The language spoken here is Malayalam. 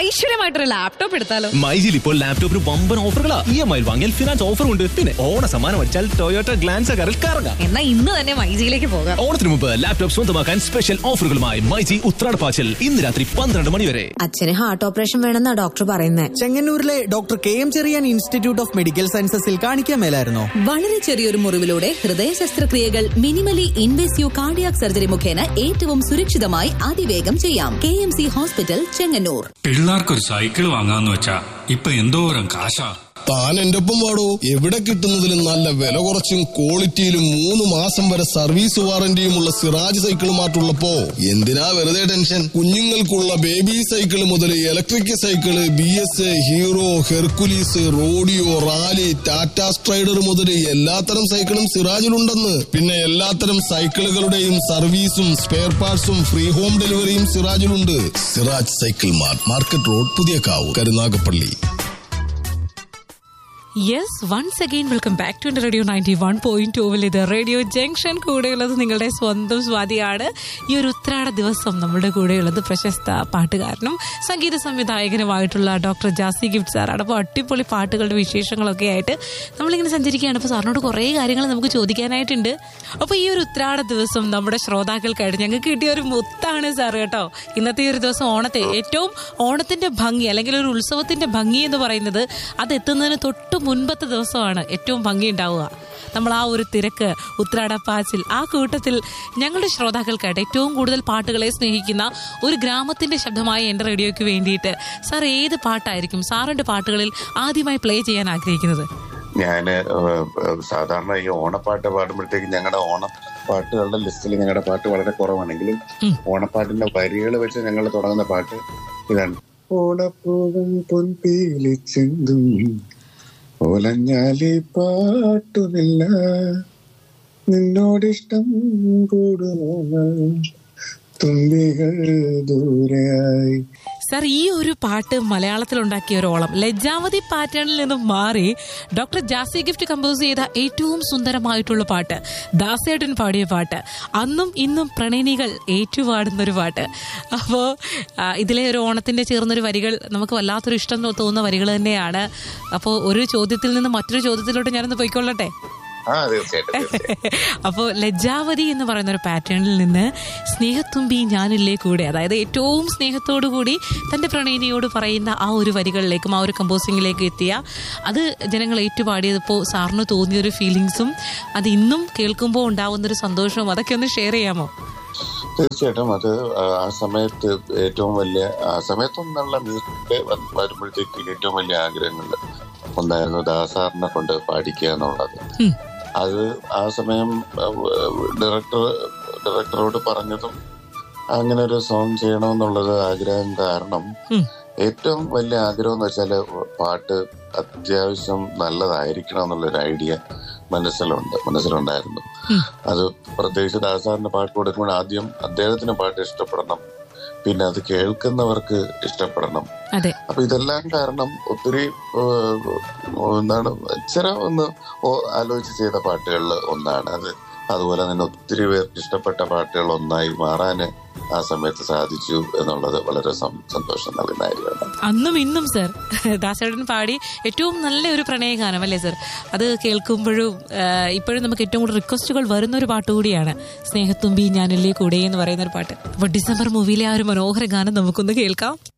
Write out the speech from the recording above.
ഐശ്വര്യമായിട്ടൊരു ലാപ്ടോപ്പ് എടുത്താലോ മൈജിൽ ഇപ്പോൾ ലാപ്ടോപ്പിന് വമ്പൻ ഓഫറുകളാ ഇ എം ഐ വാങ്ങിയാൽ ഫിനാൻസ് ഓഫർ ഉണ്ട് പിന്നെ ഓണ സമ്മാനം അടിച്ചാൽ ടൊയോട്ട ഗ്ലാൻസ് കാറിൽ കറങ്ങാം എന്നാ ഇന്ന് തന്നെ മൈജിയിലേക്ക് പോകാം ഓണത്തിന് മുമ്പ് ലാപ്ടോപ്പ് സ്വന്തമാക്കാൻ സ്പെഷ്യൽ ഓഫറുകളുമായി മൈജി ഉത്രാടപ്പാച്ചൽ ഇന്ന് രാത്രി പന്ത്രണ്ട് മണി വരെ അച്ഛന് ഹാർട്ട് ഓപ്പറേഷൻ വേണമെന്നാ ഡോക്ടർ പറയുന്നേ ചെങ്ങന്നൂരിലെ doctor K M Cherian institute of medical സയൻസസിൽ കാണിക്കാൻ മേലായിരുന്നോ വളരെ ചെറിയൊരു മുറിവിലൂടെ ഹൃദയ ശസ്ത്രക്രിയകൾ മിനിമലി ഇൻവേസീവ് കാർഡിയാക് സർജറി മുഖേന ഏറ്റവും സുരക്ഷിതമായി അതിവേഗം ചെയ്യാം K M C hospital Chengannur പിള്ളേർക്കൊരു സൈക്കിൾ വാങ്ങാന്ന് വെച്ചാ ഇപ്പൊ എന്തോരം കാശാ താൻ എന്റെ ഒപ്പം വാടോ എവിടെ കിട്ടുന്നതിലും നല്ല വില കുറച്ചും ക്വാളിറ്റിയിലും മൂന്ന് മാസം വരെ സർവീസ് വാറന്റിയുമുള്ള സിറാജ് സൈക്കിൾ മാറ്റുള്ളപ്പോ എന്തിനാ വെറുതെ ടെൻഷൻ കുഞ്ഞുങ്ങൾക്കുള്ള ബേബി സൈക്കിൾ മുതൽ electric cycle B S Hero Hercules Rodeo Raleigh Tata Strider മുതൽ എല്ലാത്തരം സൈക്കിളും സിറാജിലുണ്ടെന്ന് പിന്നെ എല്ലാത്തരം സൈക്കിളുകളുടെയും സർവീസും സ്പെയർ പാർട്സും ഫ്രീ ഹോം ഡെലിവറിയും സിറാജിലുണ്ട് Siraj cycle mart market road Puthiyakavu Karunagappally yes once again welcome back to radio ninety one point ടൂവിൽ ഇത് റേഡിയോ ജംഗ്ഷൻ കൂടെയുള്ളത് നിങ്ങളുടെ സ്വന്തം സ്വാതിയാണ് ഈ ഒരു ഉത്രാട ദിവസം നമ്മുടെ കൂടെയുള്ളത് പ്രശസ്ത പാട്ടുകാരനും സംഗീത സംവിധായകനുമായിട്ടുള്ള ഡോക്ടർ ജാസി ഗിഫ്റ്റ് സാറാണ് അപ്പോൾ അടിപൊളി പാട്ടുകളുടെ വിശേഷങ്ങളൊക്കെ ആയിട്ട് നമ്മളിങ്ങനെ സഞ്ചരിക്കുകയാണ് അപ്പോൾ സാറിനോട് കുറേ കാര്യങ്ങൾ നമുക്ക് ചോദിക്കാനായിട്ടുണ്ട് അപ്പോൾ ഈ ഒരു ഉത്രാട ദിവസം നമ്മുടെ ശ്രോതാക്കൾക്കായിട്ട് ഞങ്ങൾക്ക് കിട്ടിയ ഒരു മുത്താണ് സാർ കേട്ടോ ഇന്നത്തെ ഈ ഒരു ദിവസം ഓണത്തെ ഏറ്റവും ഓണത്തിന്റെ ഭംഗി അല്ലെങ്കിൽ ഒരു ഉത്സവത്തിന്റെ ഭംഗി എന്ന് പറയുന്നത് അത് എത്തുന്നതിന് തൊട്ട് മുൻപത്തെ ദിവസമാണ് ഏറ്റവും ഭംഗി ഉണ്ടാവുക നമ്മൾ ആ ഒരു തിരക്ക് ഉത്രാടപ്പാച്ചിൽ ആ കൂട്ടത്തിൽ ഞങ്ങളുടെ ശ്രോതാക്കൾക്കായിട്ട് ഏറ്റവും കൂടുതൽ പാട്ടുകളെ സ്നേഹിക്കുന്ന ഒരു ഗ്രാമത്തിന്റെ ശബ്ദമായ എന്റെ റേഡിയോയ്ക്ക് വേണ്ടിയിട്ട് സാർ ഏത് പാട്ടായിരിക്കും സാറിന്റെ പാട്ടുകളിൽ ആദ്യമായി പ്ലേ ചെയ്യാൻ ആഗ്രഹിക്കുന്നത് ഞാന് ഏഹ്, ഏഹ്, സാധാരണ ഈ ഓണപ്പാട്ട് പാടുമ്പോഴത്തേക്ക് ഞങ്ങളുടെ ഓണപ്പാട്ടുകളുടെ ലിസ്റ്റിൽ ഞങ്ങളുടെ പാട്ട് വളരെ കുറവാണെങ്കിലും ഓണപ്പാട്ടിന്റെ വരികൾ വെച്ച് ഞങ്ങൾ തുടങ്ങുന്ന പാട്ട് ഇതാണ് ഓണപ്പൂവും പൊൻപീലിച്ചെന്തും ഓലഞ്ഞാലി പാട്ടുമില്ല നിന്നോടിഷ്ടം കൂടുമോ തുമ്പികൾ ദൂരെയായി സാർ ഈ ഒരു പാട്ട് മലയാളത്തിൽ ഉണ്ടാക്കിയ ഒരു ഓളം ലജ്ജാവതി പാറ്റേണിൽ നിന്നും മാറി ഡോക്ടർ ജാസി ഗിഫ്റ്റ് കമ്പോസ് ചെയ്ത ഏറ്റവും സുന്ദരമായിട്ടുള്ള പാട്ട് ദാസേട്ടൻ പാടിയ പാട്ട് അന്നും ഇന്നും പ്രണയിനികൾ ഏറ്റുപാടുന്ന ഒരു പാട്ട് അപ്പോൾ ഇതിലെ ഒരു ഓണത്തിന്റെ ചേർന്നൊരു വരികൾ നമുക്ക് വല്ലാത്തൊരു ഇഷ്ടം തോ- തോന്നുന്ന വരികൾ തന്നെയാണ് അപ്പോൾ ഒരു ചോദ്യത്തിൽ നിന്ന് മറ്റൊരു ചോദ്യത്തിലോട്ട് ഞാനൊന്ന് പോയിക്കൊള്ളട്ടെ ആ തീർച്ചയായിട്ടും തീർച്ചയായിട്ടും അപ്പോൾ ലജ്ജാവതി എന്ന് പറയുന്ന ഒരു പാറ്റേണിൽ നിന്ന് സ്നേഹത്തുമ്പി ഞാനില്ലേ കൂടെ അതായത് ഏറ്റവും സ്നേഹത്തോടു കൂടി തന്റെ പ്രണയിനിയോട് പറയുന്ന ആ ഒരു വരികളിലേക്കും ആ ഒരു കമ്പോസിങ്ങിലേക്ക് എത്തിയ അത് ജനങ്ങൾ ഏറ്റുപാടിയപ്പോൾ സാറിന് തോന്നിയ ഒരു ഫീലിങ്സും അത് ഇന്നും കേൾക്കുമ്പോൾ ഉണ്ടാവുന്ന ഒരു സന്തോഷവും അതൊക്കെ ഒന്ന് ഷെയർ ചെയ്യാമോ തീർച്ചയായിട്ടും അത് ആ സമയത്ത് ഏറ്റവും വലിയ ആ സമയത്തൊന്നുള്ള മ്യൂസിക് വരുമ്പോഴത്തേക്ക് ഏറ്റവും വലിയ ആഗ്രഹങ്ങളിൽ ഒന്നായിരുന്നു ദാസാറിനെ കൊണ്ട് പാടിക്കുക എന്നുള്ളത് അത് ആ സമയം ഡയറക്ടർ ഡയറക്ടറോട് പറഞ്ഞതും അങ്ങനെ ഒരു സോങ് ചെയ്യണമെന്നുള്ളത് ആഗ്രഹം കാരണം ഏറ്റവും വലിയ ആഗ്രഹം എന്ന് വെച്ചാല് പാട്ട് അത്യാവശ്യം നല്ലതായിരിക്കണം എന്നുള്ളൊരു ഐഡിയ മനസ്സിലുണ്ട് മനസ്സിലുണ്ടായിരുന്നു അത് പ്രത്യേകിച്ച് ദാസാറിന്റെ പാട്ട് കൊടുക്കുമ്പോൾ ആദ്യം അദ്ദേഹത്തിന് പാട്ട് ഇഷ്ടപ്പെടണം പിന്നെ അത് കേൾക്കുന്നവർക്ക് ഇഷ്ടപ്പെടണം അതെ അപ്പൊ ഇതെല്ലാം കാരണം ഒത്തിരി ഏഹ്, എന്താണ് ഇച്ചിര ഒന്ന് ഓ- ആലോചിച്ച് ചെയ്ത പാട്ടുകളിൽ ഒന്നാണ് അത് അതുപോലെ തന്നെ ഒത്തിരി പേർക്ക് ഇഷ്ടപ്പെട്ട പാട്ടുകൾ ഒന്നായി മാറാന് ആ സമയത്ത് സാധിച്ചു എന്നുള്ളത് വളരെ സം- സന്തോഷം നൽകുന്ന കാര്യമാണ് അന്നും ഇന്നും സർ ദാസേട്ടൻ പാടി ഏറ്റവും നല്ല ഒരു പ്രണയഗാനം അല്ലേ സർ അത് കേൾക്കുമ്പോഴും ആ, ഇപ്പോഴും നമുക്ക് ഏറ്റവും കൂടുതൽ റിക്വസ്റ്റുകൾ വരുന്ന ഒരു പാട്ട് കൂടിയാണ് സ്നേഹത്തുമ്പി ഞാനില്ലേ കൂടെ എന്ന് പറയുന്ന ഒരു പാട്ട് അപ്പോൾ ഡിസംബർ മൂവിയിലെ ആ ഒരു മനോഹര ഗാനം നമുക്കൊന്ന് കേൾക്കാം